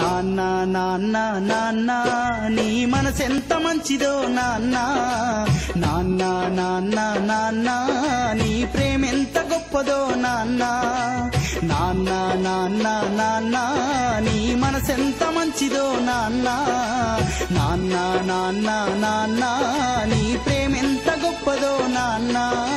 నాన్న నాన్న నాన్న నీ మనసెంత మంచిదో నాన్న నాన్న నాన్న నాన్న నీ ప్రేమెంత గొప్పదో నాన్న నాన్న నాన్న నాన్న నీ మనసెంత మంచిదో నాన్న నాన్న నాన్న నాన్న నీ ప్రేమెంత గొప్పదో నాన్న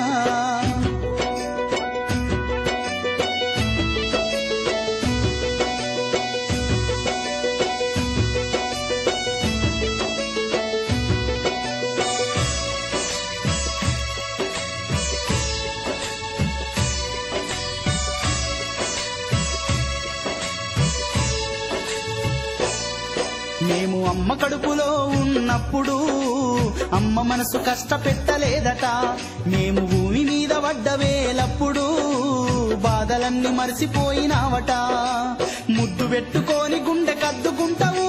మేము అమ్మ కడుపులో ఉన్నప్పుడు అమ్మ మనసు కష్టపెట్టలేదట మేము భూమి మీద పడ్డ వేలప్పుడు బాధలన్నీ మరిసిపోయినావట ముద్దు పెట్టుకొని గుండె కద్దుకుంటావు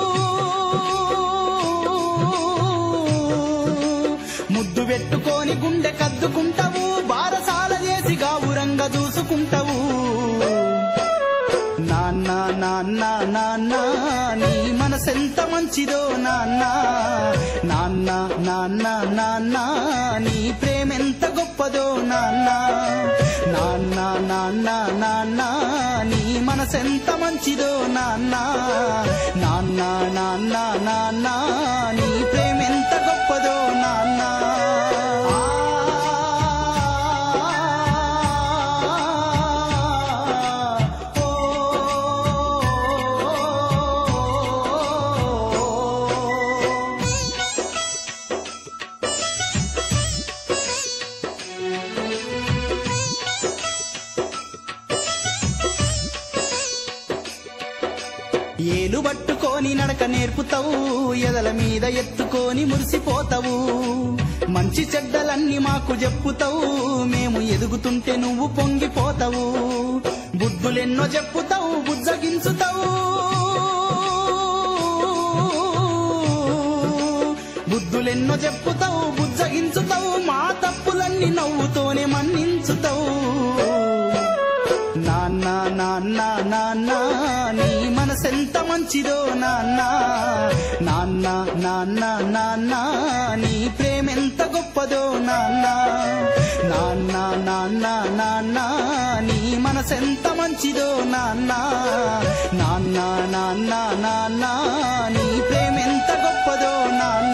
ముద్దు పెట్టుకొని గుండె కద్దుకుంటావు బారసాల చేసి గావురంగా చూసుకుంటావు నాన్న నాన్న నాన్న నీ మనసెంత మంచిదో నాన్న నాన్న నాన్న నాన్న నీ ప్రేమెంత గొప్పదో నాన్న నాన్న నాన్న నాన్న నీ మనసెంత మంచిదో నాన్న నాన్న నాన్న నాన్న నీ ప్రేమెంత గొప్పదో నాన్న ఏలు పట్టుకొని నడక నేర్పుతావు ఎదల మీద ఎత్తుకొని మురిసిపోతావు మంచి చెడ్డలన్నీ మాకు చెప్పుతావు మేము ఎదుగుతుంటే నువ్వు పొంగిపోతావు బుద్ధులెన్నో చెప్పుతావు బుజ్జగించుతావు బుద్ధులెన్నో చెప్పుతావు బుజ్జగించుతావు మా తప్పులన్నీ నవ్వుతోనే మన్నించుతావు నాన్న నాన్న నాన్న నీ మనసెంత మంచిదో నాన్న నాన్న నాన్న నాన్న నీ ప్రేమెంత గొప్పదో నాన్న నాన్న నాన్న నాన్న నీ మనసెంత మంచిదో నాన్న నాన్న నాన్న నాన్న నీ ప్రేమెంత గొప్పదో నాన్న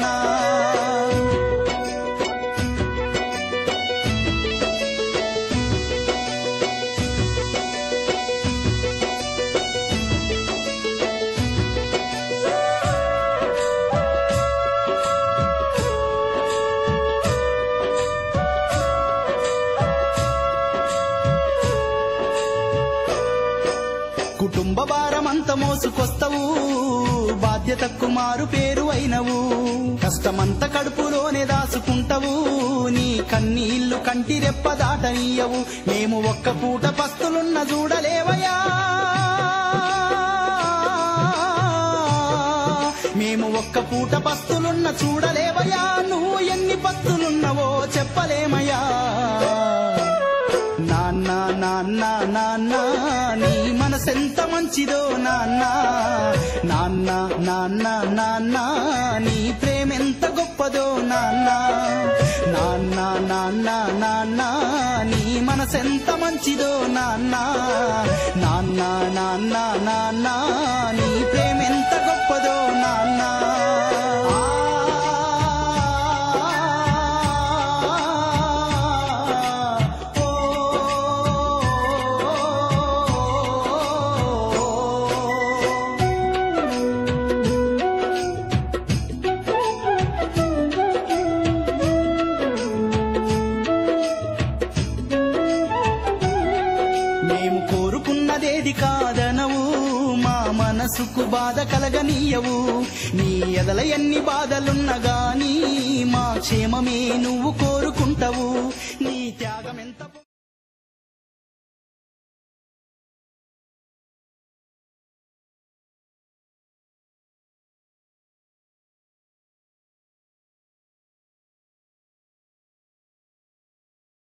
కుటుంబ భారమంత మోసుకొస్తావు బాధ్యతకు మారు పేరు అయినవు కష్టమంత కడుపులోనే దాసుకుంటావు నీ కన్నీళ్లు కంటి రెప్ప దాటనీయవు మేము ఒక్క పూట పస్తులున్న చూడలేవయా మేము ఒక్క పూట పస్తులున్న చూడలేవయా నువ్వు ఎన్ని పస్తులున్నవో చెప్పలేమయ్యా నాన్న నాన్న నాన్న నీ మనసెంత మంచిదో నాన్న నాన్న నాన్న నాన్న నీ ప్రేమెంత గొప్పదో నాన్న నాన్న నాన్న నాన్న నీ మనసెంత మంచిదో నాన్న నాన్న నాన్న నాన్న నీ ప్రేమెంత గొప్పదో నాన్న మేము కోరుకున్నదేది కాదనవు మా మనసుకు బాధ కలగనీయవు నీ ఎదల ఎన్ని బాధలున్నా గాని మా క్షేమమే నువ్వు కోరుకుంటావు నీ త్యాగమెంత